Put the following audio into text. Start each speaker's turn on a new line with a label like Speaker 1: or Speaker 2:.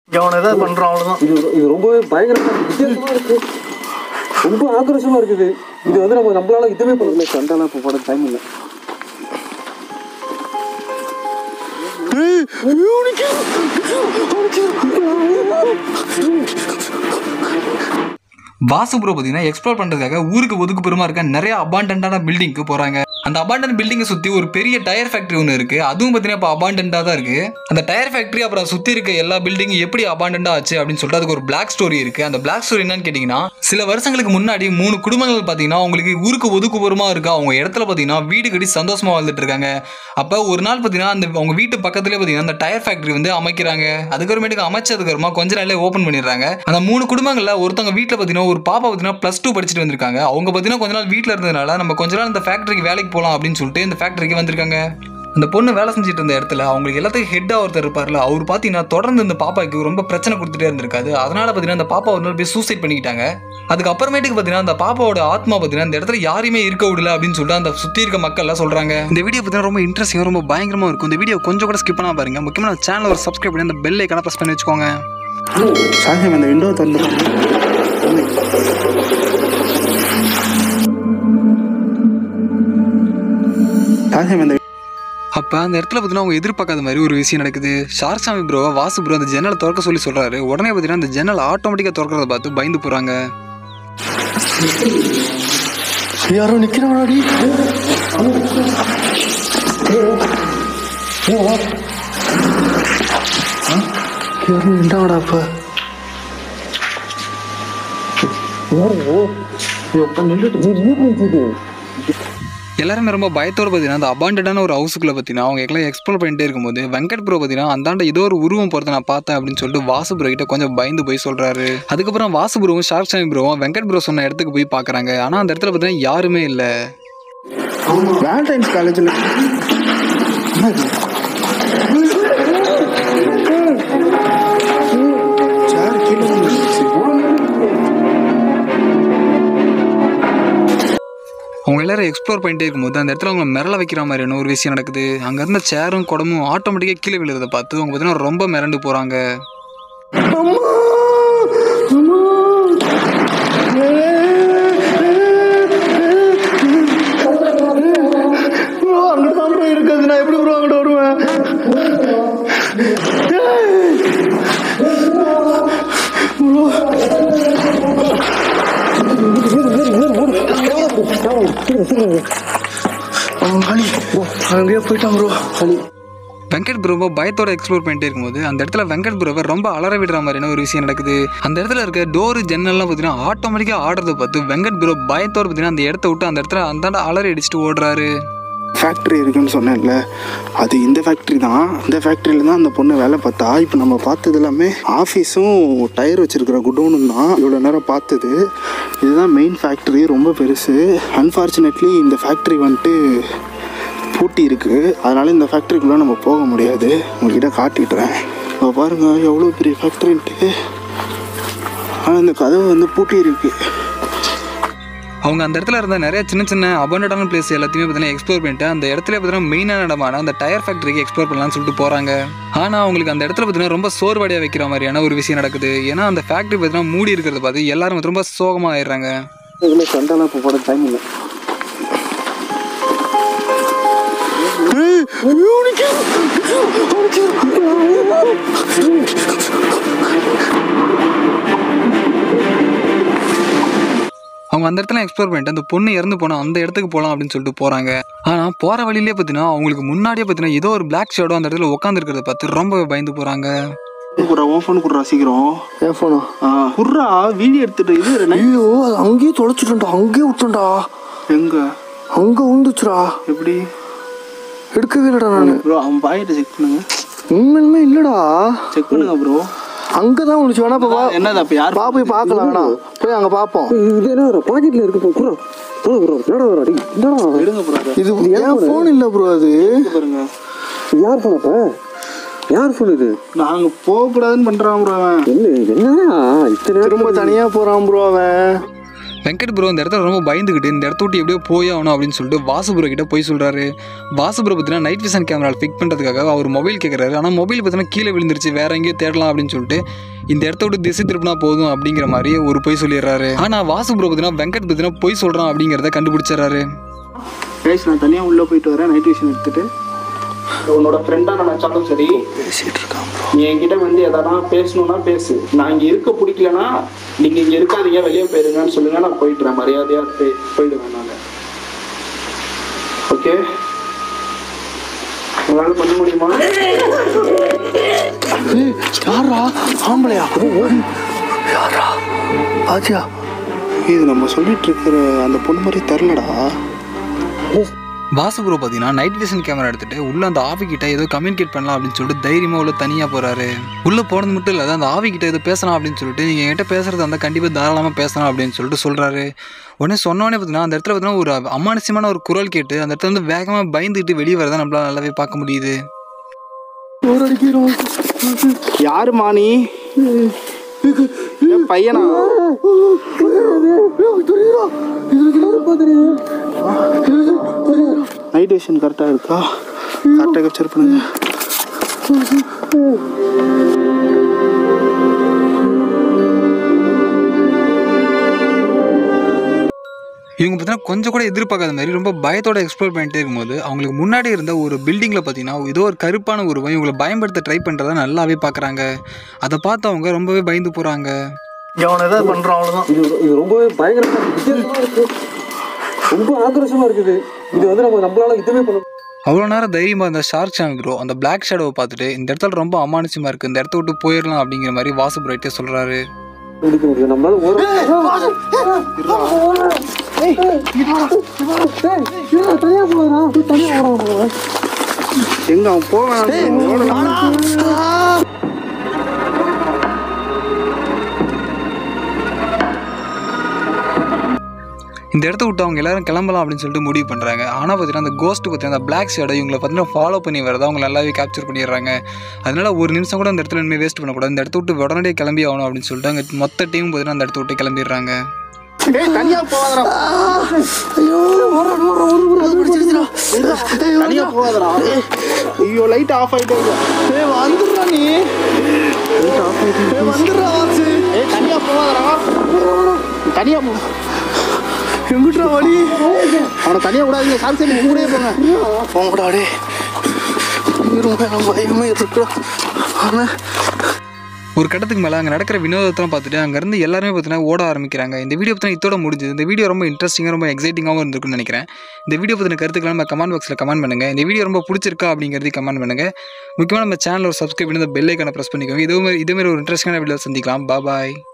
Speaker 1: அவனை ஏதாவது பண்றான் அவ்வளவுதான்
Speaker 2: இது இது ரொம்பவே பயங்கரமா இருக்கு வித்தியாசமா இருக்கு ரொம்ப ஆக்ரோஷமா இருக்குது இது வந்து நம்ம நம்மளால இதுவே பண்ண முடியல சண்டாலாம் இப்போ போட டைம் இல்லை
Speaker 3: வாசு ப்ரோ பார்த்தீங்கன்னா எக்ஸ்ப்ளோர் பண்ணுறதுக்காக ஊருக்கு ஒதுக்குப்புறமா இருக்க நிறைய அபாண்டண்டான பில்டிங்க்கு போகிறாங்க அந்த அபாண்டன் பில்டிங்கை சுற்றி ஒரு பெரிய டயர் ஃபேக்ட்ரி ஒன்று இருக்குது அதுவும் பார்த்தீங்கன்னா இப்போ அபாண்டண்டாக தான் இருக்குது அந்த டயர் ஃபேக்ட்ரி அப்புறம் சுற்றி இருக்க எல்லா பில்டிங்கும் எப்படி அபாண்டண்டாக ஆச்சு அப்படின்னு சொல்லிட்டு அதுக்கு ஒரு பிளாக் ஸ்டோரி இருக்குது அந்த பிளாக் ஸ்டோரி என்னன்னு கேட்டிங்கன்னா சில வருஷங்களுக்கு முன்னாடி மூணு குடும்பங்கள் பார்த்தீங்கன்னா அவங்களுக்கு ஊருக்கு ஒதுக்குப்புறமா இருக்கா அவங்க இடத்துல பார்த்தீங்கன்னா வீடு கட்டி சந்தோஷமாக வாழ்ந்துட்டு இருக்காங்க அப்போ ஒரு நாள் பார்த்தீங்கன்னா அந்த அவங்க வீட்டு பக்கத்துலேயே பார்த்தீங்கன்னா அந்த டயர் ஃபேக்ட்ரி வந்து அமைக்கிறாங்க அதுக்கப்புறமேட்டுக்கு அமைச்சதுக்கு அப்புறமா கொஞ்ச நாள்லயே ஓப்பன் பண்ணிடுறாங்க அந்த மூணு குடும்பங்கள்ல ஒருத்தவங்க வீட்டில் பார்த்தீங்கன்னா ஒரு பாப்பா பார்த்தீங்கன்னா ப்ளஸ் டூ படிச்சுட்டு வந்திருக்காங்க அவங்க பார்த்தீங்கன்னா கொஞ்ச நாள் வீட்டில் இருந்ததுனால நம்ம கொஞ்ச நாள் இந்த ஃபேக்ட்ரிக்கு வேலைக்கு போகலாம் அப்படின்னு சொல்லிட்டு இந்த ஃபேக்ட்ரிக்கு வந்திருக்காங்க அந்த பொண்ணு வேலை செஞ்சுட்டு இருந்த இடத்துல அவங்களுக்கு எல்லாத்துக்கும் ஹெட்டாக ஒருத்தர் இருப்பார்ல அவர் பார்த்தீங்கன்னா தொடர்ந்து இந்த பாப்பாக்கு ரொம்ப பிரச்சனை கொடுத்துட்டே இருந்திருக்காது அதனால பார்த்தீங்கன்னா அந்த பாப்பா ஒரு நாள் போய் சூசைட் பண்ணிக்கிட்டாங்க அதுக்கப்புறமேட்டுக்கு பார்த்தீங்கன்னா அந்த பாப்பாவோட ஆத்மா பார்த்தீங்கன்னா இந்த இடத்துல யாரையுமே இருக்க விடல அப்படின்னு சொல்லிட்டு அந்த சுற்றி இருக்க மக்கள்லாம் சொல்கிறாங்க இந்த வீடியோ பார்த்தீங்கன்னா ரொம்ப இன்ட்ரெஸ்டிங்காக ரொம்ப பயங்கரமாக இருக்கும் இந்த வீடியோ கொஞ்சம் கூட ஸ்கிப் பண்ணா பாருங்க முக்கியமாக சேனல் ஒரு சப்ஸ்கிரைப் பண்ணி அந்த பெல் ஐக்கான ப்ரெஸ் பண்ணி வச்சுக்கோங்க
Speaker 4: சாயம் அந்த விண்டோ திறந்துடும் சாயம் அந்த
Speaker 3: அப்போ அந்த இடத்துல பார்த்தீங்கன்னா அவங்க எதிர்பார்க்காத மாதிரி ஒரு விஷயம் நடக்குது ஷார்சாமி ப்ரோவா வாசு ப்ரோ அந்த ஜன்னலை திறக்க சொல்லி சொல்றாரு உடனே பார்த்தீங்கன்னா அந்த ஜன்னல் ஆட்டோமேட்டிக்காக திறக்கிறத பார்த்து பயந்து போறாங்க
Speaker 2: யாரோ நிக்கிறாடி யாரும் நின்றாடா அப்ப
Speaker 3: எல்லாருமே ரொம்ப பயத்தோட பார்த்தீங்கன்னா அந்த அபாண்டடான ஒரு ஹவுஸுக்குள்ள பார்த்தீங்கன்னா அவங்க எல்லாம் எக்ஸ்ப்ளோர் பண்ணிட்டே இருக்கும்போது வெங்கட் ப்ரோ பார்த்தீங்கன்னா அந்தாண்ட ஏதோ ஒரு உருவம் போகிறத நான் பார்த்தேன் அப்படின்னு சொல்லிட்டு வாசு ப்ரோ கிட்ட கொஞ்சம் பயந்து போய் சொல்றாரு அதுக்கப்புறம் வாசு ப்ரோவும் ஷார்க் சாமி ப்ரோவும் வெங்கட் ப்ரோ சொன்ன இடத்துக்கு போய் பார்க்கறாங்க ஆனால் அந்த இடத்துல பார்த்தீங்கன்னா யாருமே இல்லை
Speaker 4: வேலண்டைன்ஸ் காலேஜில் சேர் கீழே விழுந்துருச்சு.
Speaker 3: அவங்க எல்லாரும் எக்ஸ்ப்ளோர் பண்ணிட்டே இருக்கும்போது அந்த இடத்துல அவங்க மிரள வைக்கிற மாதிரியான ஒரு விஷயம் நடக்குது அங்க இருந்த சேரும் குடமும் ஆட்டோமேட்டிக்காக கீழே விழுறதை பார்த்து அவங்க பார்த்தீங்கன்னா ரொம்ப மிரண்டு போறாங்க
Speaker 4: ப்ரோ அங்கிட்டு தான் ப்ரோ இருக்குது நான் எப்படி ப்ரோ அங்கிட்டு வருவேன் அங்கேயே போயிட்டான் ப்ரோ
Speaker 3: வெங்கட் ப்ரோவை பயத்தோட எக்ஸ்ப்ளோர் பண்ணிட்டே இருக்கும்போது அந்த இடத்துல வெங்கட் ப்ரோவை ரொம்ப அலற விடுற மாதிரியான ஒரு விஷயம் நடக்குது அந்த இடத்துல இருக்க டோரு ஜன்னல்லாம் பார்த்தீங்கன்னா ஆட்டோமேட்டிக்காக ஆடுறத பார்த்து வெங்கட் ப்ரோ பயத்தோட பார்த்தீங்கன்னா அந்த இடத்த விட்டு அந்த இடத்துல அந்தாண்ட அலறி அடிச்சுட்டு ஓடுறாரு
Speaker 4: ஃபேக்ட்ரி இருக்குன்னு சொன்னேன்ல அது இந்த ஃபேக்ட்ரி தான் இந்த ஃபேக்ட்ரியில தான் அந்த பொண்ணு வேலை பார்த்தா இப்போ நம்ம பார்த்தது எல்லாமே ஆஃபீஸும் டயர் வச்சிருக்கிற குடோனும் தான் இவ்வளோ நேரம் பார்த்தது இதுதான் மெயின் ஃபேக்ட்ரி ரொம்ப பெருசு அன்ஃபார்ச்சுனேட்லி இந்த ஃபேக்ட்ரி வந்துட்டு பூட்டி இருக்கு அதனால இந்த ஃபேக்ட்ரிக்குள்ளே நம்ம போக முடியாது உங்ககிட்ட காட்டிடுறேன் இப்போ பாருங்க எவ்வளோ பெரிய ஃபேக்ட்ரின்ட்டு ஆனால் இந்த கதவு வந்து பூட்டி இருக்கு
Speaker 3: அவங்க அந்த இடத்துல இருந்த நிறைய சின்ன சின்ன அபண்டடான பிளேஸ் எல்லாத்தையுமே பார்த்தீங்கன்னா எக்ஸ்ப்ளோர் பண்ணிட்டு அந்த இடத்துல பார்த்தீங்கன்னா மெயினான இடமான அந்த டயர் ஃபேக்டரிக்கு எக்ஸ்ப்ளோர் பண்ணலாம்னு சொல்லிட்டு போகிறாங்க ஆனால் அவங்களுக்கு அந்த இடத்துல பார்த்தீங்கன்னா ரொம்ப சோர்வடையாக வைக்கிற மாதிரியான ஒரு விஷயம் நடக்குது ஏன்னா அந்த ஃபேக்ட்ரி பார்த்தீங்கன்னா மூடி இருக்கிறத பார்த்து எல்லாரும் வந்து ரொம்ப சோகமாக ஆயிடுறாங்க
Speaker 2: இதில் சண்டாலாம் இப்போ போட டைம் இல்லை
Speaker 3: அவங்க அந்த இடத்துல எக்ஸ்ப்ளோர் பண்ணிட்டு அந்த பொண்ணு இறந்து போனா அந்த இடத்துக்கு போகலாம் அப்படின்னு சொல்லிட்டு போகிறாங்க ஆனால் போகிற வழியிலே பார்த்தீங்கன்னா அவங்களுக்கு முன்னாடியே பார்த்தீங்கன்னா ஏதோ ஒரு பிளாக் ஷேடோ அந்த இடத்துல உட்காந்துருக்கிறத பார்த்து ரொம்ப பயந்து போகிறாங்க
Speaker 4: குடுறா ஓ ஃபோன் குடுறா சீக்கிரம்
Speaker 2: ஏன் ஃபோனா
Speaker 4: குர்ரா வீடியோ எடுத்துட்டு இது night
Speaker 2: ஐயோ அது அங்கேயே தொலைச்சிட்டோம்டா அங்கேயே விட்டோம்டா
Speaker 4: எங்க
Speaker 2: அங்கே உந்துச்சுடா
Speaker 4: எப்படி
Speaker 2: எடுக்கவே இல்லைடா நான்
Speaker 4: ப்ரோ அவன் பாக்கெட்டை செக் பண்ணுங்க
Speaker 2: உண்மையிலுமே இல்லைடா
Speaker 4: செக் பண்ணுங்க ப்ரோ
Speaker 2: அங்கே தான் விழுச்சு வேணா இப்போ வா
Speaker 4: என்னது அப்ப யார்
Speaker 2: பா போய் பார்க்கலாம் வேணா போய் அங்கே பார்ப்போம் இது என்ன பாக்கெட்டில் இருக்கு போ குரா என்னடா
Speaker 4: எடுங்க ப்ரோ
Speaker 2: இது என் ஃபோன் இல்லை ப்ரோ அது
Speaker 4: பாருங்க
Speaker 2: யார் ஃபோன் அப்போ யார் ஃபோன் இது
Speaker 4: நாங்க போக கூடாதுன்னு பண்றான் ப்ரோ அவன்
Speaker 2: என்ன என்னடா இத்தனை திரும்ப தனியாக போகிறான் ப்ரோ அவன்
Speaker 3: வெங்கட் ப்ரோ இந்த இடத்துல ரொம்ப பயந்துக்கிட்டு இந்த இடத்த விட்டு எப்படியோ போய் ஆகணும் அப்படின்னு சொல்லிட்டு வாசு ப்ரோ கிட்ட போய் சொல்கிறாரு வாசு ப்ரோ பார்த்தீங்கன்னா நைட் விஷன் கேமரா ஃபிக் பண்ணுறதுக்காக அவர் மொபைல் கேட்குறாரு ஆனால் மொபைல் பார்த்தீங்கன்னா கீழே விழுந்துருச்சு வேற எங்கேயோ தேடலாம் அப்படின்னு சொல்லிட்டு இந்த இடத்த விட்டு திசை திருப்பினா போதும் அப்படிங்கிற மாதிரி ஒரு பொய் சொல்லிடுறாரு ஆனால் வாசு ப்ரோ பார்த்தீங்கன்னா வெங்கட் பார்த்தீங்கன்னா பொய் சொல்கிறான் அப்படிங்கிறத கண்டுபிடிச்சிடுறாரு
Speaker 4: கைஸ் நான் தனியாக உள்ளே போயிட்டு வரேன் நைட் விஷன் எடுத்துட்டு
Speaker 1: உன்னோட ஃப்ரெண்டா நினைச்சாலும் சரி
Speaker 4: பேசிகிட்டு இருக்கான்
Speaker 1: நீ என்கிட்ட வந்து எதனா பேசணும்னா பேசு நான் இங்க இருக்க பிடிக்கலனா நீங்க இங்க இருக்காதீங்க வெளியே போயிருங்கன்னு சொல்லுங்க நான் போயிட்டுறேன் மரியாதையா போய் போயிடுவேன் நான் ஓகே உங்களால பண்ண முடியுமா
Speaker 4: யாரா ஆம்பளையா யாரா பாத்தியா இது நம்ம சொல்லிட்டு இருக்கிற அந்த பொண்ணு மாதிரி தெரிலடா
Speaker 3: வாசு ப்ரோ பார்த்தீங்கன்னா நைட் விஷன் கேமரா எடுத்துட்டு உள்ள அந்த ஆவி கிட்ட ஏதோ கம்யூனிகேட் பண்ணலாம் அப்படின்னு சொல்லிட்டு தைரியமா உள்ள தனியா போறாரு உள்ள போனது மட்டும் இல்ல அந்த ஆவி கிட்ட ஏதோ பேசலாம் அப்படின்னு சொல்லிட்டு நீங்க என்கிட்ட பேசுறது அந்த கண்டிப்பா தாராளமா பேசலாம் அப்படின்னு சொல்லிட்டு சொல்றாரு உடனே சொன்னோடனே பார்த்தீங்கன்னா அந்த இடத்துல பார்த்தீங்கன்னா ஒரு அமானுஷ்யமான ஒரு குரல் கேட்டு அந்த இடத்துல வந்து வேகமா பயந்துட்டு வெளியே வரதான் நம்மளால நல்லாவே பார்க்க முடியுது
Speaker 4: யாருமா நீ ஏன் பையனா நைட் விஷன் கரெக்டாக இருக்கா கரெக்டாக கேப்சர் பண்ணுங்க
Speaker 3: இவங்க பார்த்தீங்கன்னா கொஞ்சம் கூட எதிர்பார்க்காத மாதிரி ரொம்ப பயத்தோட எக்ஸ்ப்ளோர் பண்ணிட்டே இருக்கும்போது அவங்களுக்கு முன்னாடி இருந்த ஒரு பில்டிங்கில் பார்த்தீங்கன்னா ஏதோ ஒரு கருப்பான உருவம் இவங்களை பயன்படுத்த ட்ரை பண்ணுறத நல்லாவே பார்க்குறாங்க அதை பார்த்து அவங்க ரொம்பவே பயந்து போகிறாங்க
Speaker 4: அவனை ஏதாவது பண்ணுறான் அவ்வளோதான்
Speaker 2: இது இது ரொம்பவே பயங்கரமா இருக்கு. வித்தியாசமா இருக்கு ரொம்ப ஆக்ரோஷமா இருக்குது இது வந்து நம்ம நம்மளால இதுவே பண்ண
Speaker 3: அவ்வளோ நேரம் தைரியமாக இருந்த ஷார்க் சேனல் ப்ரோ அந்த பிளாக் ஷேடோவை பார்த்துட்டு இந்த இடத்துல ரொம்ப அமானுஷமாக இருக்குது இந்த இடத்த விட்டு போயிடலாம் அப்படிங்கிற மாதிரி வாசு ப்ரைட்டே சொல்கிறாரு
Speaker 2: முடிக்க முடியும் நம்மளால ஒரு தனியா போறா தனியா ஓடாம
Speaker 4: எங்க அவன் போவேன்
Speaker 3: இந்த இடத்த விட்டு அவங்க எல்லாரும் கிளம்பலாம் அப்படின்னு சொல்லிட்டு முடிவு பண்ணுறாங்க ஆனால் பார்த்தீங்கன்னா அந்த கோஸ்ட் பார்த்தீங்கன்னா அந்த பிளாக் ஷேடோ இவங்களை பார்த்தீங்கன்னா ஃபாலோ பண்ணி வரதை அவங்க நல்லாவே கேப்சர் பண்ணிடுறாங்க அதனால ஒரு நிமிஷம் கூட அந்த இடத்துல இனிமேல் வேஸ்ட் பண்ணக்கூடாது இந்த இடத்த விட்டு உடனடியே கிளம்பி ஆகணும் அப்படின்னு சொல்லிட்டு அங்கே மொத்த டீம் பார்த்தீங்கன்னா அந்த இடத்த விட்டு கிளம்பிடுறாங்க
Speaker 4: தனியா போவாதடா தனியா போவாதடா ஐயோ லைட் ஆஃப் ஆயிட்டே ஏய் வந்துடுறா நீ லைட் ஆஃப் ஆயிட்டே ஏய் வந்துடுறா வாசு ஏய் தனியா போவாதடா தனியா போ எங்கிட்டா வழி அவனை தனியா விடாதீங்க சார் சரி கூடயே போங்க போங்கடா டே ரொம்ப நம்ம பயமே இருக்குடா அவன்
Speaker 3: ஒரு கட்டத்துக்கு மேலே அங்கே நடக்கிற வினோதத்தெல்லாம் பார்த்துட்டு அங்கேருந்து எல்லாருமே பார்த்தீங்கன்னா ஓட ஆரம்பிக்கிறாங்க இந்த வீடியோ பற்றின இதோட முடிஞ்சது இந்த வீடியோ ரொம்ப இன்ட்ரெஸ்டிங்காக ரொம்ப எக்ஸைட்டிங்காகவும் இருந்திருக்குன்னு நினைக்கிறேன் இந்த வீடியோ பற்றின கருத்துக்களை நம்ம கமெண்ட் பாக்ஸில் கமெண்ட் பண்ணுங்கள் இந்த வீடியோ ரொம்ப பிடிச்சிருக்கா அப்படிங்கிறதையும் கமெண்ட் பண்ணுங்கள் முக்கியமாக நம்ம சேனல் ஒரு சப்ஸ்கிரைப் பண்ணி இந்த பெல் ஐக்கானை ப்ரெஸ் பண்ணிக்கோங்க இதே மாதிரி இதே மாதிரி ஒரு இன்ட்ரெஸ்டிங்கான வீடியோ சந்திக்கலாம் பாய்